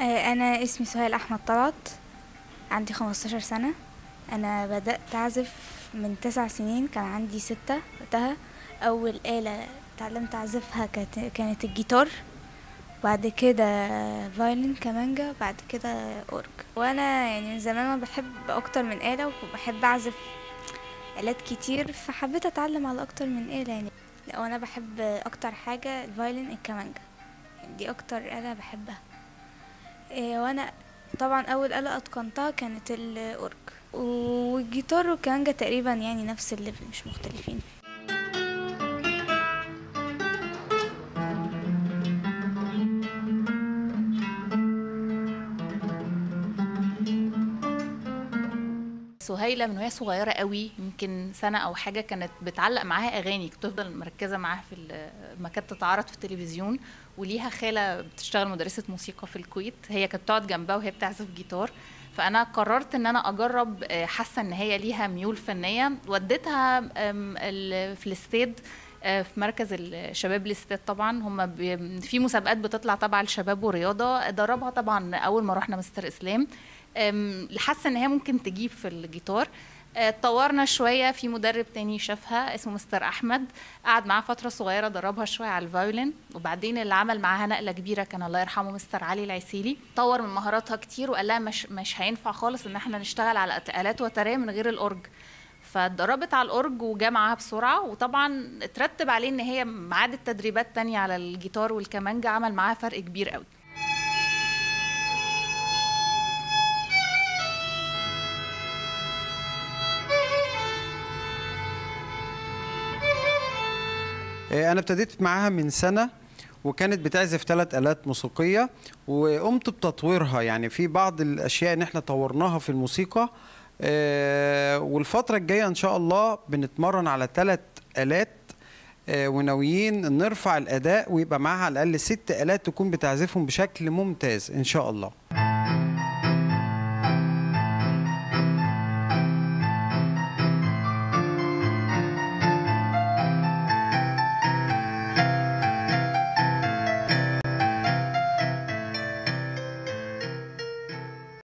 آه، أنا اسمي سهيل أحمد طلعت عندي 15 سنة أنا بدأت أعزف من تسع سنين كان عندي ستة وقتها أول آلة اتعلمت أعزفها كانت كانت الجيتار بعد كده فايولين كمانجا بعد كده أورج وأنا يعني من زمان أنا بحب أكتر من آلة وبحب أعزف آلات كتير فحبيت أتعلم على أكتر من آلة يعني لا وأنا بحب أكتر حاجة الفايولين الكمانجا يعني دي أكتر آلة بحبها إيه، وانا طبعا اول آلة اتقنتها كانت الاورج والجيتار والكمانجا تقريبا يعني نفس الليفل مش مختلفين سهيلة من وهي صغيرة قوي يمكن سنة أو حاجة كانت بتعلق معاها أغاني كنت تفضل مركزة معاها في ال- ما كانت تتعرض في التلفزيون وليها خالة بتشتغل مدرسة موسيقى في الكويت هي كانت تقعد جنبها وهي بتعزف جيتار فأنا قررت إن أنا أجرب آه، حاسة إن هي ليها ميول فنية وديتها آم، ال- في الاستاد آه، في مركز الشباب الاستاد طبعا هم بي- في مسابقات بتطلع تبع الشباب والرياضه دربها طبعا اول ما رحنا مستر اسلام أم، حاسه ان هي ممكن تجيب في الجيتار آه، اتطورنا شويه في مدرب تاني شافها اسمه مستر احمد قعد معاها فتره صغيره دربها شويه على الفايولين وبعدين اللي عمل معاها نقله كبيره كان الله يرحمه مستر علي العسيلي طور من مهاراتها كتير وقال لها مش مش هينفع خالص ان احنا نشتغل على الات وتريه من غير الاورج فاتدربت على الاورج وجا معاها بسرعه وطبعا اترتب عليه ان هي معاد تدريبات تانية على الجيتار والكمانجا عمل معاها فرق كبير قوي آه، انا ابتديت معاها من سنه وكانت بتعزف ثلاث آلات موسيقية وقمت بتطويرها يعني في بعض الأشياء إن إحنا طورناها في الموسيقى آه، والفترة الجاية إن شاء الله بنتمرن على ثلاث آلات آه، وناويين نرفع الأداء ويبقى معاها على الأقل ست آلات تكون بتعزفهم بشكل ممتاز إن شاء الله